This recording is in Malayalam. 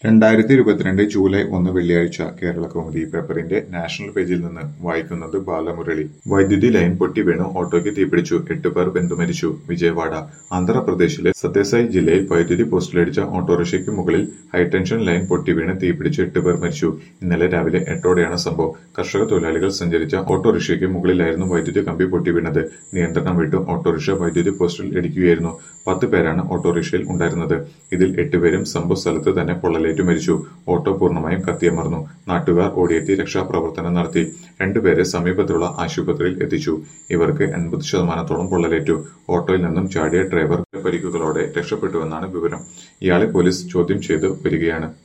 രണ്ടായിരത്തി ഇരുപത്തിരണ്ട് ജൂലൈ ഒന്ന് വെള്ളിയാഴ്ച കേരളകൗമുദി പേപ്പറിന്റെ നാഷണൽ പേജിൽ നിന്ന് വായിക്കുന്നത് ബാലമുരളി വൈദ്യുതി ലൈൻ പൊട്ടി വീണു ഓട്ടോയ്ക്ക് തീപിടിച്ചു എട്ട് പേർ വെന്തുമരിച്ചു വിജയവാഡ ആന്ധ്രാപ്രദേശിലെ സത്യസായി ജില്ലയിൽ വൈദ്യുതി പോസ്റ്റിലടിച്ച ഓട്ടോറിക്ഷയ്ക്ക് മുകളിൽ ഹൈടെൻഷൻ ലൈൻ പൊട്ടി വീണ് തീപിടിച്ച് എട്ട് പേർ മരിച്ചു ഇന്നലെ രാവിലെ എട്ടോടെയാണ് സംഭവം കർഷക തൊഴിലാളികൾ സഞ്ചരിച്ച ഓട്ടോറിക്ഷയ്ക്ക് മുകളിലായിരുന്നു വൈദ്യുതി കമ്പി പൊട്ടി വീണത് നിയന്ത്രണം വിട്ട് ഓട്ടോറിക്ഷ വൈദ്യുതി പോസ്റ്റിൽ ഇടിക്കുകയായിരുന്നു പത്ത് പേരാണ് ഓട്ടോറിക്ഷയിൽ ഉണ്ടായിരുന്നത് ഇതിൽ എട്ടുപേരും സംഭവ സ്ഥലത്ത് തന്നെ പൊള്ളലേറ്റു മരിച്ചു ഓട്ടോ പൂർണ്ണമായും കത്തിയമർന്നു നാട്ടുകാർ ഓടിയെത്തി രക്ഷാപ്രവർത്തനം നടത്തി രണ്ടുപേരെ സമീപത്തുള്ള ആശുപത്രിയിൽ എത്തിച്ചു ഇവർക്ക് എൺപത് ശതമാനത്തോളം പൊള്ളലേറ്റു ഓട്ടോയിൽ നിന്നും ചാടിയ ഡ്രൈവർ പരിക്കുകളോടെ രക്ഷപ്പെട്ടുവെന്നാണ് വിവരം ഇയാളെ പോലീസ് ചോദ്യം ചെയ്തു വരികയാണ്